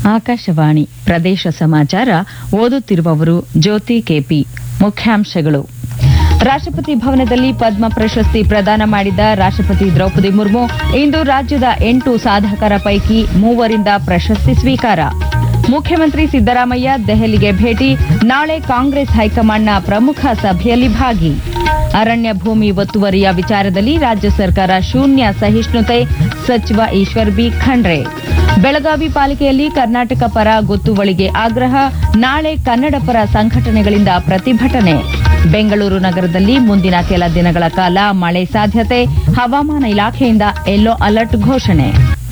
ಆಕಾಶವಾಣಿ ಪ್ರದೇಶ ಸಮಾಚಾರ ಓದುತ್ತಿರುವವರು ಜ್ಯೋತಿ ಕೆಪಿ ಮುಖ್ಯಾಂಶಗಳು ರಾಷ್ಟ್ರಪತಿ ಭವನದಲ್ಲಿ ಪದ್ಮ ಪ್ರಶಸ್ತಿ ಪ್ರದಾನ ಮಾಡಿದ ರಾಷ್ಟ್ರಪತಿ ದ್ರೌಪದಿ ಮುರ್ಮು ಇಂದು ರಾಜ್ಯದ ಎಂಟು ಸಾಧಕರ ಪೈಕಿ ಮೂವರಿಂದ ಪ್ರಶಸ್ತಿ ಸ್ವೀಕಾರ ಮುಖ್ಯಮಂತ್ರಿ ಸಿದ್ದರಾಮಯ್ಯ ದೆಹಲಿಗೆ ಭೇಟಿ ನಾಳೆ ಕಾಂಗ್ರೆಸ್ ಹೈಕಮಾಂಡ್ನ ಪ್ರಮುಖ ಸಭೆಯಲ್ಲಿ ಭಾಗಿ ಅರಣ್ಯ ಭೂಮಿ ಒತ್ತುವರಿಯ ವಿಚಾರದಲ್ಲಿ ರಾಜ್ಯ ಸರ್ಕಾರ ಶೂನ್ಯ ಸಹಿಷ್ಣುತೆ ಸಚಿವ ಈಶ್ವರ್ ಬಿ ಖಂಡ್ರೆ ಬೆಳಗಾವಿ ಪಾಲಿಕೆಯಲ್ಲಿ ಕರ್ನಾಟಕ ಪರ ಗೊತ್ತುವಳಿಗೆ ಆಗ್ರಹ ನಾಳೆ ಕನ್ನಡ ಪರ ಸಂಘಟನೆಗಳಿಂದ ಪ್ರತಿಭಟನೆ ಬೆಂಗಳೂರು ನಗರದಲ್ಲಿ ಮುಂದಿನ ಕೆಲ ದಿನಗಳ ಕಾಲ ಮಳೆ ಸಾಧ್ಯತೆ ಹವಾಮಾನ ಇಲಾಖೆಯಿಂದ ಯೆಲ್ಲೋ ಅಲರ್ಟ್ ಘೋಷಣೆ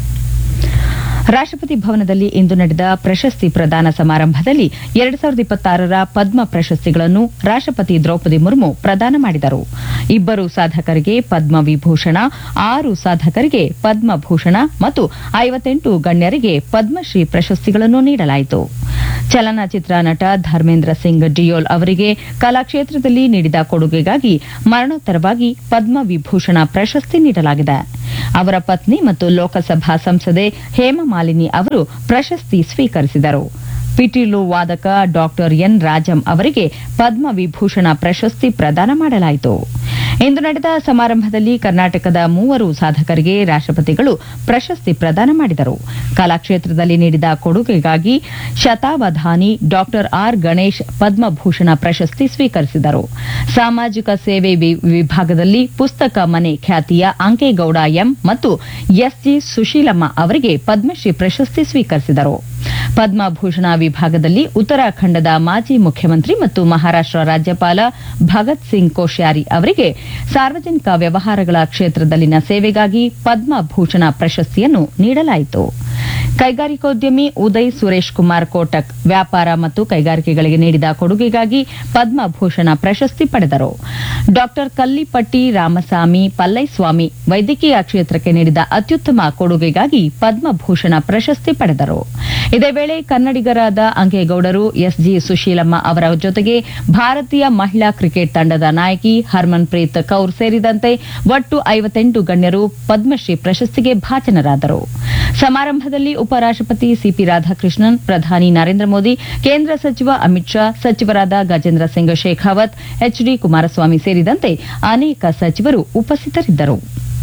ರಾಷ್ಟ್ರಪತಿ ಭವನದಲ್ಲಿ ಇಂದು ನಡೆದ ಪ್ರಶಸ್ತಿ ಪ್ರದಾನ ಸಮಾರಂಭದಲ್ಲಿ ಎರಡ್ ಸಾವಿರದ ಇಪ್ಪತ್ತಾರರ ಪದ್ಮ ಪ್ರಶಸ್ತಿಗಳನ್ನು ರಾಷ್ಟ್ರಪತಿ ದ್ರೌಪದಿ ಮುರ್ಮು ಪ್ರದಾನ ಮಾಡಿದರು ಇಬ್ಬರು ಸಾಧಕರಿಗೆ ಪದ್ಮ ವಿಭೂಷಣ ಆರು ಸಾಧಕರಿಗೆ ಪದ್ಮಭೂಷಣ ಮತ್ತು ಐವತ್ತೆಂಟು ಗಣ್ಯರಿಗೆ ಪದ್ಮಶ್ರೀ ಪ್ರಶಸ್ತಿಗಳನ್ನು ನೀಡಲಾಯಿತು ಚಲನಚಿತ್ರ ನಟ ಧರ್ಮೇಂದ್ರ ಸಿಂಗ್ ಡಿಯೋಲ್ ಅವರಿಗೆ ಕಲಾಕ್ಷೇತ್ರದಲ್ಲಿ ನೀಡಿದ ಕೊಡುಗೆಗಾಗಿ ಮರಣೋತ್ತರವಾಗಿ ಪದ್ಮ ವಿಭೂಷಣ ಪ್ರಶಸ್ತಿ ನೀಡಲಾಗಿದೆ ಅವರ ಪತ್ನಿ ಮತ್ತು ಲೋಕಸಭಾ ಸಂಸದೆ ಹೇಮಮಾಲಿನಿ ಅವರು ಪ್ರಶಸ್ತಿ ಸ್ವೀಕರಿಸಿದರು ಪಿಟೀಲು ವಾದಕ ಡಾಕ್ಟರ್ ಎನ್ ರಾಜಂ ಅವರಿಗೆ ಪದ್ಮ ವಿಭೂಷಣ ಪ್ರಶಸ್ತಿ ಪ್ರದಾನ ಮಾಡಲಾಯಿತು ಇಂದು ನಡೆದ ಸಮಾರಂಭದಲ್ಲಿ ಕರ್ನಾಟಕದ ಮೂವರು ಸಾಧಕರಿಗೆ ರಾಷ್ಟ್ರಪತಿಗಳು ಪ್ರಶಸ್ತಿ ಪ್ರದಾನ ಮಾಡಿದರು ಕಲಾಕ್ಷೇತ್ರದಲ್ಲಿ ನೀಡಿದ ಕೊಡುಗೆಗಾಗಿ ಶತಾವಧಾನಿ ಡಾಕ್ಟರ್ ಆರ್ ಗಣೇಶ್ ಪದ್ಮಭೂಷಣ ಪ್ರಶಸ್ತಿ ಸ್ವೀಕರಿಸಿದರು ಸಾಮಾಜಿಕ ಸೇವೆ ವಿ- ವಿಭಾಗದಲ್ಲಿ ಪುಸ್ತಕ ಮನೆ ಖ್ಯಾತಿಯ ಅಂಕೇಗೌಡ ಎಂ ಮತ್ತು ಎಸ್ಜಿ ಸುಶೀಲಮ್ಮ ಅವರಿಗೆ ಪದ್ಮಶ್ರೀ ಪ್ರಶಸ್ತಿ ಸ್ವೀಕರಿಸಿದರು ಪದ್ಮಭೂಷಣ ವಿಭಾಗದಲ್ಲಿ ಉತ್ತರಾಖಂಡದ ಮಾಜಿ ಮುಖ್ಯಮಂತ್ರಿ ಮತ್ತು ಮಹಾರಾಷ್ಟ್ರ ರಾಜ್ಯಪಾಲ ಭಗತ್ ಸಿಂಗ್ ಕೋಶ್ಯಾರಿ ಅವರಿಗೆ ಸಾರ್ವಜನಿಕ ವ್ಯವಹಾರಗಳ ಕ್ಷೇತ್ರದಲ್ಲಿನ ಸೇವೆಗಾಗಿ ಪದ್ಮಭೂಷಣ ಪ್ರಶಸ್ತಿಯನ್ನು ನೀಡಲಾಯಿತು ಕೈಗಾರಿಕೋದ್ಯಮಿ ಉದಯ್ ಸುರೇಶ್ ಕುಮಾರ್ ಕೋಟಕ್ ವ್ಯಾಪಾರ ಮತ್ತು ಕೈಗಾರಿಕೆಗಳಿಗೆ ನೀಡಿದ ಕೊಡುಗೆಗಾಗಿ ಪದ್ಮಭೂಷಣ ಪ್ರಶಸ್ತಿ ಪಡೆದರು ಡಾಕ್ಟರ್ ಕಲ್ಲಿಪಟ್ಟಿ ರಾಮಸ್ವಾಮಿ ಪಲ್ಲೈಸ್ವಾಮಿ ವೈದ್ಯಕೀಯ ಕ್ಷೇತ್ರಕ್ಕೆ ನೀಡಿದ ಅತ್ಯುತ್ತಮ ಕೊಡುಗೆಗಾಗಿ ಪದ್ಮಭೂಷಣ ಪ್ರಶಸ್ತಿ ಪಡೆದರು ಇದೇ ವೇಳೆ ಕನ್ನಡಿಗರಾದ ಅಂಕೇಗೌಡರು ಎಸ್ಜಿ ಸುಶೀಲಮ್ಮ ಅವರ ಜೊತೆಗೆ ಭಾರತೀಯ ಮಹಿಳಾ ಕ್ರಿಕೆಟ್ ತಂಡದ ನಾಯಕಿ ಹರ್ಮನ್ ಪ್ರೀತ್ ಕೌರ್ ಸೇರಿದಂತೆ ಒಟ್ಟು ಐವತ್ತೆಂಟು ಗಣ್ಯರು ಪದ್ಮಶ್ರೀ ಪ್ರಶಸ್ತಿಗೆ ಭಾಜನರಾದರು ಸಮಾರಂಭದಲ್ಲಿ ಉಪರಾಷ್ಟಪತಿ ಸಿಪಿ ರಾಧಾಕೃಷ್ಣನ್ ಪ್ರಧಾನಿ ನರೇಂದ್ರ ಮೋದಿ ಕೇಂದ್ರ ಸಚಿವ ಅಮಿತ್ ಶಾ ಸಚಿವರಾದ ಗಜೇಂದ್ರ ಸಿಂಗ್ ಶೇಖಾವತ್ ಎಚ್ಡಿ ಕುಮಾರಸ್ವಾಮಿ ಸೇರಿದಂತೆ ಅನೇಕ ಸಚಿವರು ಉಪಸ್ಥಿತರಿದ್ದರು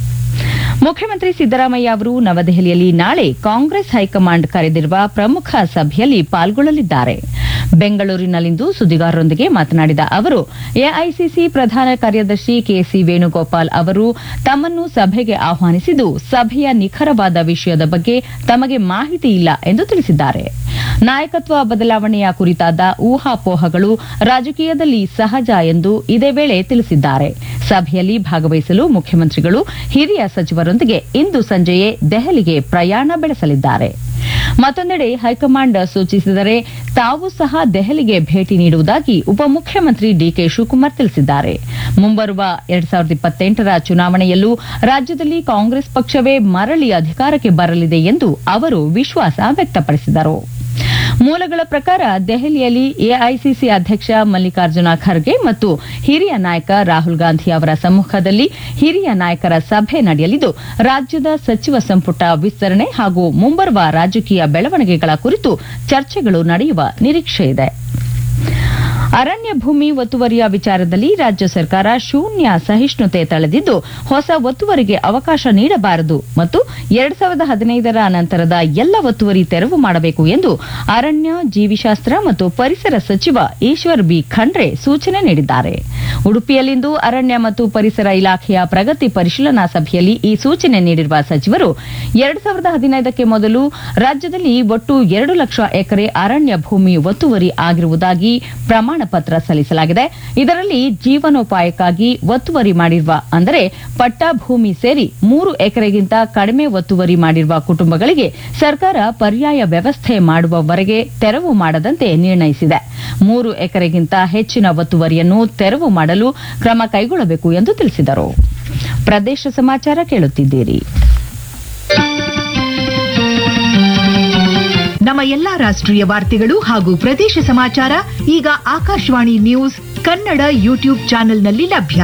ಮುಖ್ಯಮಂತ್ರಿ ಸಿದ್ದರಾಮಯ್ಯ ಅವರು ನವದೆಹಲಿಯಲ್ಲಿ ನಾಳೆ ಕಾಂಗ್ರೆಸ್ ಹೈಕಮಾಂಡ್ ಕರೆದಿರುವ ಪ್ರಮುಖ ಸಭೆಯಲ್ಲಿ ಪಾಲ್ಗೊಳ್ಳಲಿದ್ದಾರೆ ಬೆಂಗಳೂರಿನಲ್ಲಿಂದು ಸುದ್ದಿಗಾರರೊಂದಿಗೆ ಮಾತನಾಡಿದ ಅವರು ಎಐಸಿಸಿ ಪ್ರಧಾನ ಕಾರ್ಯದರ್ಶಿ ಕೆಸಿ ವೇಣುಗೋಪಾಲ್ ಅವರು ತಮ್ಮನ್ನು ಸಭೆಗೆ ಆಹ್ವಾನಿಸಿದ್ದು ಸಭೆಯ ನಿಖರವಾದ ವಿಷಯದ ಬಗ್ಗೆ ತಮಗೆ ಮಾಹಿತಿ ಇಲ್ಲ ಎಂದು ತಿಳಿಸಿದ್ದಾರೆ ನಾಯಕತ್ವ ಬದಲಾವಣೆಯ ಕುರಿತಾದ ಊಹಾಪೋಹಗಳು ರಾಜಕೀಯದಲ್ಲಿ ಸಹಜ ಎಂದು ಇದೇ ವೇಳೆ ತಿಳಿಸಿದ್ದಾರೆ ಸಭೆಯಲ್ಲಿ ಭಾಗವಹಿಸಲು ಮುಖ್ಯಮಂತ್ರಿಗಳು ಹಿರಿಯ ಸಚಿವರೊಂದಿಗೆ ಇಂದು ಸಂಜೆಯೇ ದೆಹಲಿಗೆ ಪ್ರಯಾಣ ಬೆಳೆಸಲಿದ್ದಾರೆ ಮತ್ತೊಂದೆಡೆ ಹೈಕಮಾಂಡ್ ಸೂಚಿಸಿದರೆ ತಾವು ಸಹ ದೆಹಲಿಗೆ ಭೇಟಿ ನೀಡುವುದಾಗಿ ಉಪಮುಖ್ಯಮಂತ್ರಿ ಡಿಕೆ ಶಿವಕುಮಾರ್ ತಿಳಿಸಿದ್ದಾರೆ ಮುಂಬರುವ ಎರಡ್ ಸಾವಿರದ ಇಪ್ಪತ್ತೆಂಟರ ಚುನಾವಣೆಯಲ್ಲೂ ರಾಜ್ಯದಲ್ಲಿ ಕಾಂಗ್ರೆಸ್ ಪಕ್ಷವೇ ಮರಳಿ ಅಧಿಕಾರಕ್ಕೆ ಬರಲಿದೆ ಎಂದು ಅವರು ವಿಶ್ವಾಸ ವ್ಯಕ್ತಪಡಿಸಿದರು ಮೂಲಗಳ ಪ್ರಕಾರ ದೆಹಲಿಯಲ್ಲಿ ಎಐಸಿಸಿ ಅಧ್ಯಕ್ಷ ಮಲ್ಲಿಕಾರ್ಜುನ ಖರ್ಗೆ ಮತ್ತು ಹಿರಿಯ ನಾಯಕ ರಾಹುಲ್ ಗಾಂಧಿ ಅವರ ಸಮ್ಮುಖದಲ್ಲಿ ಹಿರಿಯ ನಾಯಕರ ಸಭೆ ನಡೆಯಲಿದ್ದು ರಾಜ್ಯದ ಸಚಿವ ಸಂಪುಟ ವಿಸ್ತರಣೆ ಹಾಗೂ ಮುಂಬರುವ ರಾಜಕೀಯ ಬೆಳವಣಿಗೆಗಳ ಕುರಿತು ಚರ್ಚೆಗಳು ನಡೆಯುವ ನಿರೀಕ್ಷೆಯಿದೆ ಅರಣ್ಯ ಭೂಮಿ ಒತ್ತುವರಿಯ ವಿಚಾರದಲ್ಲಿ ರಾಜ್ಯ ಸರ್ಕಾರ ಶೂನ್ಯ ಸಹಿಷ್ಣುತೆ ತಳೆದಿದ್ದು ಹೊಸ ಒತ್ತುವರಿಗೆ ಅವಕಾಶ ನೀಡಬಾರದು ಮತ್ತು ಎರಡ್ ಸಾವಿರದ ಹದಿನೈದರ ನಂತರದ ಎಲ್ಲ ಒತ್ತುವರಿ ತೆರವು ಮಾಡಬೇಕು ಎಂದು ಅರಣ್ಯ ಜೀವಿಶಾಸ್ತ್ರ ಮತ್ತು ಪರಿಸರ ಸಚಿವ ಈಶ್ವರ್ ಬಿ ಖಂಡ್ರೆ ಸೂಚನೆ ನೀಡಿದ್ದಾರೆ ಉಡುಪಿಯಲ್ಲಿಂದು ಅರಣ್ಯ ಮತ್ತು ಪರಿಸರ ಇಲಾಖೆಯ ಪ್ರಗತಿ ಪರಿಶೀಲನಾ ಸಭೆಯಲ್ಲಿ ಈ ಸೂಚನೆ ನೀಡಿರುವ ಸಚಿವರು ಎರಡ್ ಸಾವಿರದ ಹದಿನೈದಕ್ಕೆ ಮೊದಲು ರಾಜ್ಯದಲ್ಲಿ ಒಟ್ಟು ಎರಡು ಲಕ್ಷ ಎಕರೆ ಅರಣ್ಯ ಭೂಮಿ ಒತ್ತುವರಿ ಆಗಿರುವುದಾಗಿ ಪ್ರಮಾಣ ಪತ್ರ ಸಲ್ಲಿಸಲಾಗಿದೆ ಇದರಲ್ಲಿ ಜೀವನೋಪಾಯಕ್ಕಾಗಿ ಒತ್ತುವರಿ ಮಾಡಿರುವ ಅಂದರೆ ಪಟ್ಟ ಭೂಮಿ ಸೇರಿ ಮೂರು ಎಕರೆಗಿಂತ ಕಡಿಮೆ ಒತ್ತುವರಿ ಮಾಡಿರುವ ಕುಟುಂಬಗಳಿಗೆ ಸರ್ಕಾರ ಪರ್ಯಾಯ ವ್ಯವಸ್ಥೆ ಮಾಡುವವರೆಗೆ ತೆರವು ಮಾಡದಂತೆ ನಿರ್ಣಯಿಸಿದೆ ಮೂರು ಎಕರೆಗಿಂತ ಹೆಚ್ಚಿನ ಒತ್ತುವರಿಯನ್ನು ತೆರವು ಮಾಡಲು ಕ್ರಮ ಕೈಗೊಳ್ಳಬೇಕು ಎಂದು ತಿಳಿಸಿದರು ಪ್ರದೇಶ ಸಮಾಚಾರ ಕೇಳುತ್ತಿದ್ದೀರಿ ನಮ್ಮ ಎಲ್ಲಾ ರಾಷ್ಟ್ರೀಯ ವಾರ್ತೆಗಳು ಹಾಗೂ ಪ್ರದೇಶ ಸಮಾಚಾರ ಈಗ ಆಕಾಶವಾಣಿ ನ್ಯೂಸ್ ಕನ್ನಡ ಯೂಟ್ಯೂಬ್ ಚಾನೆಲ್ನಲ್ಲಿ ಲಭ್ಯ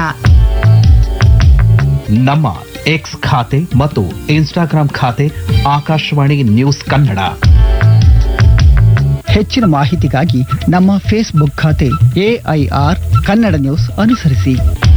ನಮ್ಮ ಎಕ್ಸ್ ಖಾತೆ ಮತ್ತು ಇನ್ಸ್ಟಾಗ್ರಾಂ ಖಾತೆ ಆಕಾಶವಾಣಿ ನ್ಯೂಸ್ ಕನ್ನಡ ಹೆಚ್ಚಿನ ಮಾಹಿತಿಗಾಗಿ ನಮ್ಮ ಫೇಸ್ಬುಕ್ ಖಾತೆ ಎಐಆರ್ ಕನ್ನಡ ನ್ಯೂಸ್ ಅನುಸರಿಸಿ